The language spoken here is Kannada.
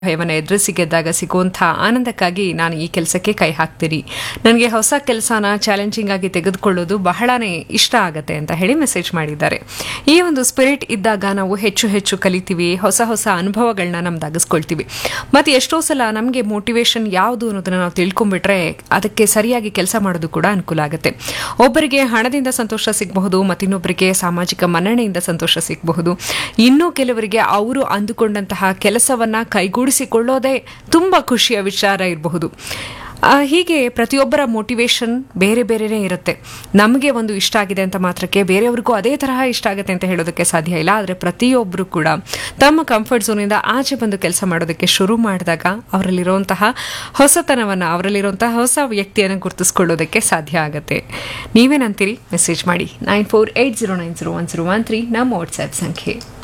ಭಯವನ್ನು ಎದುರಿಸಿ ಗೆದ್ದಾಗ ಸಿಗುವಂಥ ಆನಂದಕ್ಕಾಗಿ ನಾನು ಈ ಕೆಲಸಕ್ಕೆ ಕೈ ಹಾಕ್ತೀನಿ ನನಗೆ ಹೊಸ ಕೆಲಸನ ಚಾಲೆಂಜಿಂಗ್ ಆಗಿ ತೆಗೆದುಕೊಳ್ಳೋದು ಬಹಳನೇ ಇಷ್ಟ ಆಗತ್ತೆ ಅಂತ ಹೇಳಿ ಮೆಸೇಜ್ ಮಾಡಿದ್ದಾರೆ ಈ ಒಂದು ಸ್ಪಿರಿಟ್ ಇದ್ದಾಗ ನಾವು ಹೆಚ್ಚು ಹೆಚ್ಚು ಕಲಿತೀವಿ ಹೊಸ ಹೊಸ ಅನುಭವಗಳನ್ನ ನಮ್ದಾಗಿಸ್ಕೊಳ್ತೀವಿ ಮತ್ತು ಎಷ್ಟೋ ಸಲ ನಮಗೆ ಮೋಟಿವೇಶನ್ ಯಾವುದು ಅನ್ನೋದನ್ನ ನಾವು ತಿಳ್ಕೊಂಡ್ಬಿಟ್ರೆ ಅದಕ್ಕೆ ಸರಿಯಾಗಿ ಕೆಲಸ ಮಾಡೋದು ಕೂಡ ಅನುಕೂಲ ಆಗುತ್ತೆ ಒಬ್ಬರಿಗೆ ಹಣದಿಂದ ಸಂತೋಷ ಸಿಗಬಹುದು ಮತ್ತಿನ್ನೊಬ್ಬರಿಗೆ ಸಾಮಾಜಿಕ ಮನ್ನಣೆಯಿಂದ ಸಂತೋಷ ಸಿಗಬಹುದು ಇನ್ನೂ ಕೆಲವರಿಗೆ ಅವರು ಅಂದುಕೊಂಡಂತಹ ಕೆಲಸವನ್ನ ಕೈಗೂಡಿಸಿಕೊಳ್ಳೋದೇ ತುಂಬ ಖುಷಿಯ ವಿಚಾರ ಇರಬಹುದು ಆ, ಹೀಗೆ ಪ್ರತಿಯೊಬ್ಬರ ಮೋಟಿವೇಶನ್ ಬೇರೆ ಬೇರೆನೇ ಇರುತ್ತೆ ನಮಗೆ ಒಂದು ಇಷ್ಟ ಆಗಿದೆ ಅಂತ ಮಾತ್ರಕ್ಕೆ ಬೇರೆಯವ್ರಿಗೂ ಅದೇ ತರಹ ಇಷ್ಟ ಆಗುತ್ತೆ ಅಂತ ಹೇಳೋದಕ್ಕೆ ಸಾಧ್ಯ ಇಲ್ಲ ಆದರೆ ಪ್ರತಿಯೊಬ್ಬರು ಕೂಡ ತಮ್ಮ ಕಂಫರ್ಟ್ ಝೋನಿಂದ ಆಚೆ ಬಂದು ಕೆಲಸ ಮಾಡೋದಕ್ಕೆ ಶುರು ಮಾಡಿದಾಗ ಅವರಲ್ಲಿರುವಂತಹ ಹೊಸತನವನ್ನು ಅವರಲ್ಲಿರುವಂತಹ ಹೊಸ ವ್ಯಕ್ತಿಯನ್ನು ಗುರುತಿಸ್ಕೊಳ್ಳೋದಕ್ಕೆ ಸಾಧ್ಯ ಆಗುತ್ತೆ ನೀವೇನಂತೀರಿ ಮೆಸೇಜ್ ಮಾಡಿ nine four eight zero nine zero one zero one three ನಮ್ಮ ವಾಟ್ಸ್ಆ್ಯಪ್ ಸಂಖ್ಯೆ